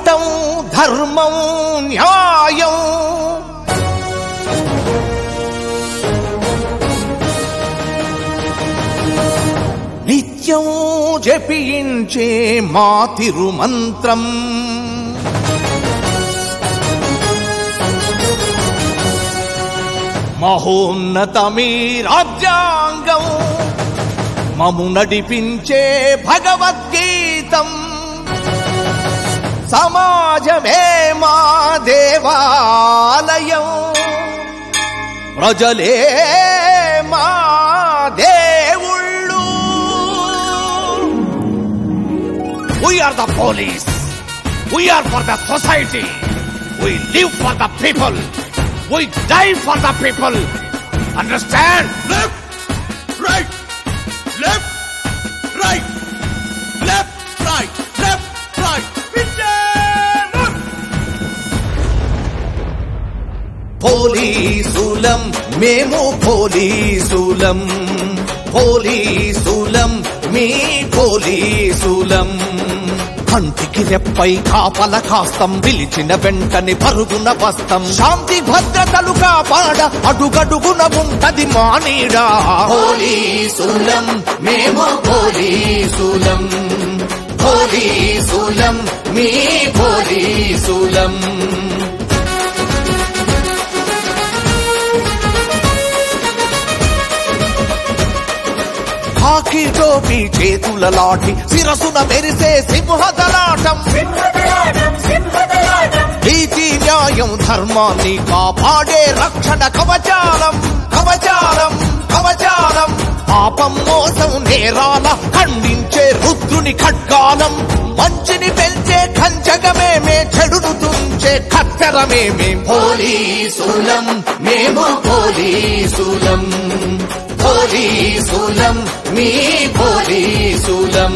సత్యం ధర్మం న్యాయం నిత్యం జపించే మా తిరుమంత్రం మహోన్నతమీ రాజ్యాంగం మము నడిపించే భగవద్గీతం సమాజమే మా దేవాలయం ప్రజలే మా దేవుళ్ళు We are the police. We are for the society. We live for the people. We die for the people. Understand? Left, right, left, right, left, right, left, right. Vijayan! పోలీసులం మేము పోలీసులం పోలీసులం మీ పోలీసులం కంటికి రెప్పై కాపల కాస్తం పిలిచిన వెంటనే పరుగున వస్తం శాంతి భద్రతలు కాపాడ అడుగడుగున ఉంటది మానీడా పోలీసులం మేము పోలీసులం పోలీసులం మీ పోలీసులం హాకీ టోపీ చేతుల లాఠి శిరసున మెరిసే సింహదలాటం నీతి న్యాయం ధర్మాన్ని కాపాడే రక్షణ కవచాలం కవచాలం కవచాలం పాపం మోసం నేరాల ఖండించే రుద్రుని ఖడ్గాలం మంచిని పెంచే కంచగమేమే చెడును తుంచే కత్తెరమేమే పోలీసులం మేము పోలీసులం పోలీసులం మీ పోలీసులం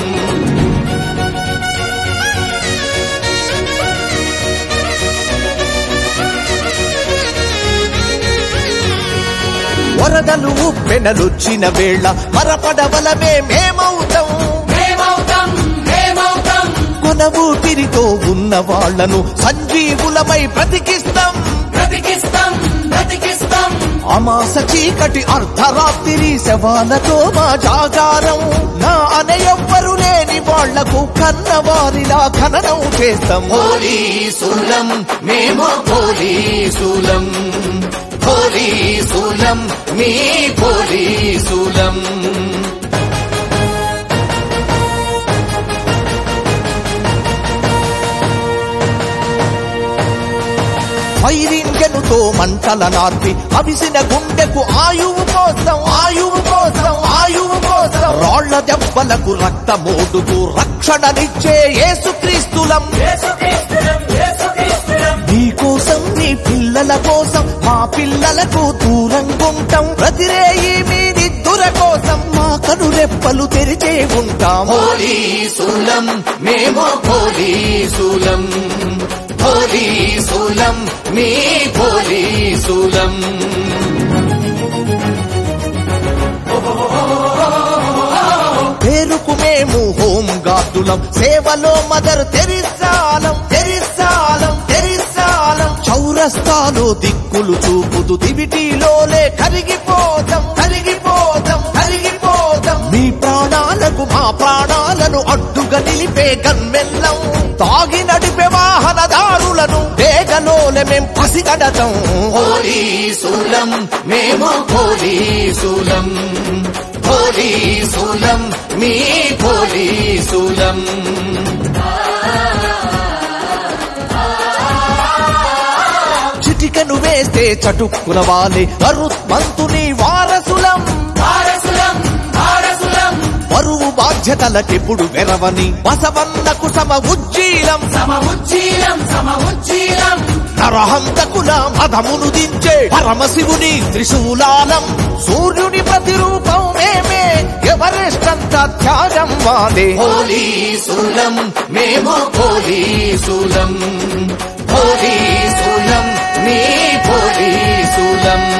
వరదలు ఉప్పెనలొచ్చిన వేళ మరపడవలమే మేమవుతాం మేమవుతాం మేమవుతాం కొన ఊపిరితో ఉన్న వాళ్లను సంజీవులమై బ్రతికిస్తాం బ్రతికిస్తాం బ్రతికిస్తాం అమాస చీకటి అర్ధరాత్రి శవాలతో మా జాగారం నా అనే ఎవ్వరు లేని వాళ్లకు కన్నవారిలా ఖననం చేస్తాం పోలీసులం మేము పోలీసులం పోలీసులం మీ పోలీసులం వైరింజనుతో మంటల నార్పి అవిసిన గుండెకు ఆయువు కోసం ఆయువు కోసం ఆయువు కోసం రాళ్ల దెబ్బలకు రక్తమోడుతూ రక్షణనిచ్చే యేసుక్రీస్తులం యేసుక్రీస్తులం యేసుక్రీస్తులం నీ కోసం నీ పిల్లల కోసం మా పిల్లలకు దూరంగుంటాం ప్రతిరేయి మీ నిద్దుర కోసం మా కనురెప్పలు తెరిచే ఉంటాం పోలీసులం మేము పోలీసులం పోలీసులం మీ పోలీసులం పేరుకు మేము హోం గార్డులం సేవలో మదర్ తెరిసాలం తెరిసాలం తెరిసాలం చౌరస్తాలో దిక్కులు చూపుతూ దివిటీలోలే కరిగిపోతాం కరిగిపోతాం కరిగిపోతాం మీ ప్రాణాలకు మా ప్రాణాలను అడ్డుగా నిలిపే గన్మెల్లం తాగి నడిపే వాహనదారులను వేగలోలే మేం పసిగడతాం పోలీసులం మేము పోలీసులం పోలీసులం మీ పోలీసులం చిటికను వేస్తే చటుక్కున వాలి గరుత్మంతుని వారసులం వారసులం వారసులం బరువు బాధ్యతలకెప్పుడు వెరవని బసవన్నకు సమ ఉజ్జీలం సమ ఉజ్జీలం సమ ఉజ్జీలం నరహంతకుల మదమును దించే పరమశివుని త్రిశూలాలం సూర్యుని ప్రతిరూపం మేమే ఎవరెస్ట్ అంత త్యాగం మాదే పోలీసులం మేము పోలీసులం పోలీసులం మీ పోలీసులం